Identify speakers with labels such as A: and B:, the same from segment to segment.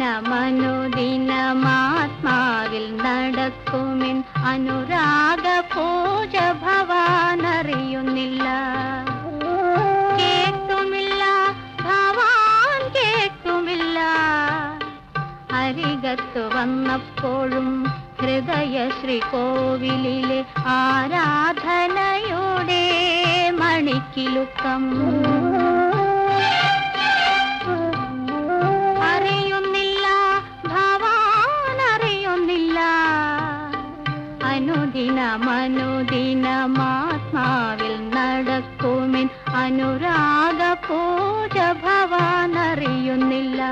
A: അനുദിനമനുദിനമാത്മാവിൽ നടക്കുമിൻ അനുരാഗ പൂജ ഭവാനറിയുന്നില്ല കേട്ടുമില്ല ഭവാൻ കേട്ടുമില്ല അരികത്തു വന്നപ്പോഴും ഹൃദയ ശ്രീകോവിലിലെ ആരാധനയുടെ മണിക്കിലുക്കം അറിയുന്നില്ല ഭവാൻ അറിയുന്നില്ല അനുദിനമനുദിനമാത്മാവിൽ നടക്കുമിൻ അനുരാഗ പൂജ ഭവാൻ അറിയുന്നില്ല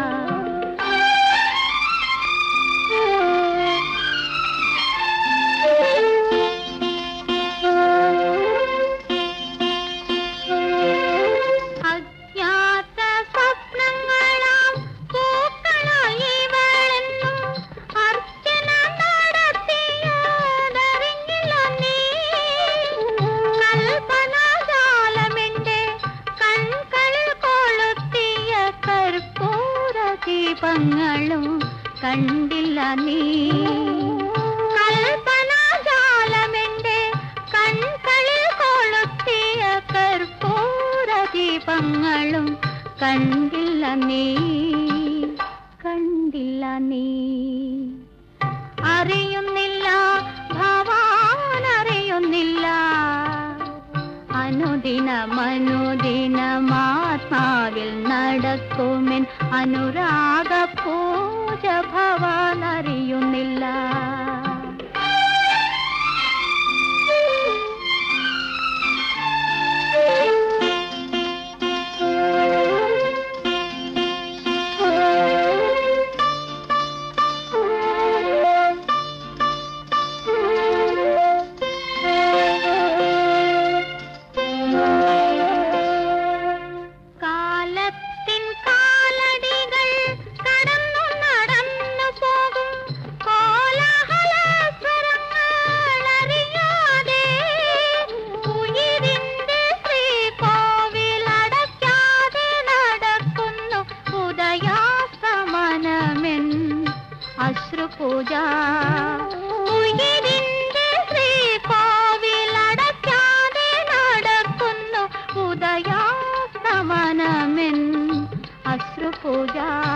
A: അജ്ഞാത സ്വപ്നങ്ങളാം പൂക്കളായി ഇവളെന്നും അർച്ചന നടത്തിയതറിഞ്ഞില്ല നീ കൽപ്പനാജാലമെന്റെ കൺകളിൽ കൊളുത്തിയ കർപ്പൂര ദീപങ്ങളും കണ്ടില്ല നീ കൽപ്പനാജാലമെന്റെ കൺകളിൽ കൊളുത്തിയ കർപ്പൂര ദീപങ്ങളും കണ്ടില്ല നീ കണ്ടില്ല നീ അറിയുന്നില്ല ഭവാൻ അറിയുന്നില്ല അനുദിനമനുദിനമാത്മാവിൽ നടക്കുമിൻ അനുരാഗ പൂജ ഭവാൻ അറിയുന്നില്ല കാലത്തിൻ കാലടികൾ കടന്നു നടന്നു പോകും കോലാഹല സ്വരങ്ങൾ അറിയാതെ ഉയിരിന്റെ ശ്രീകോവിൽ അടയ്ക്കാതെ നടക്കുന്നു ഉദയാസ്തമനമെൻ അശ്രുപൂജ ഉയിരിന്റെ ശ്രീകോവിൽ അടയ്ക്കാതെ നടക്കുന്നു ഉദയാസ്തമനമെൻ അശ്രുപൂജ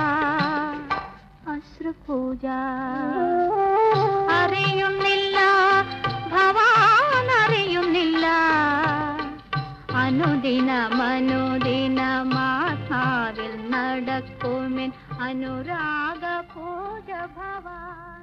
A: അശ്രുപൂജ അറിയുന്നില്ല ഭവാൻ അറിയുന്നില്ല അനുദിനമനുദിനമാത്മാവിൽ നടക്കുമിൻ അനുരാഗ പൂജ ഭവാൻ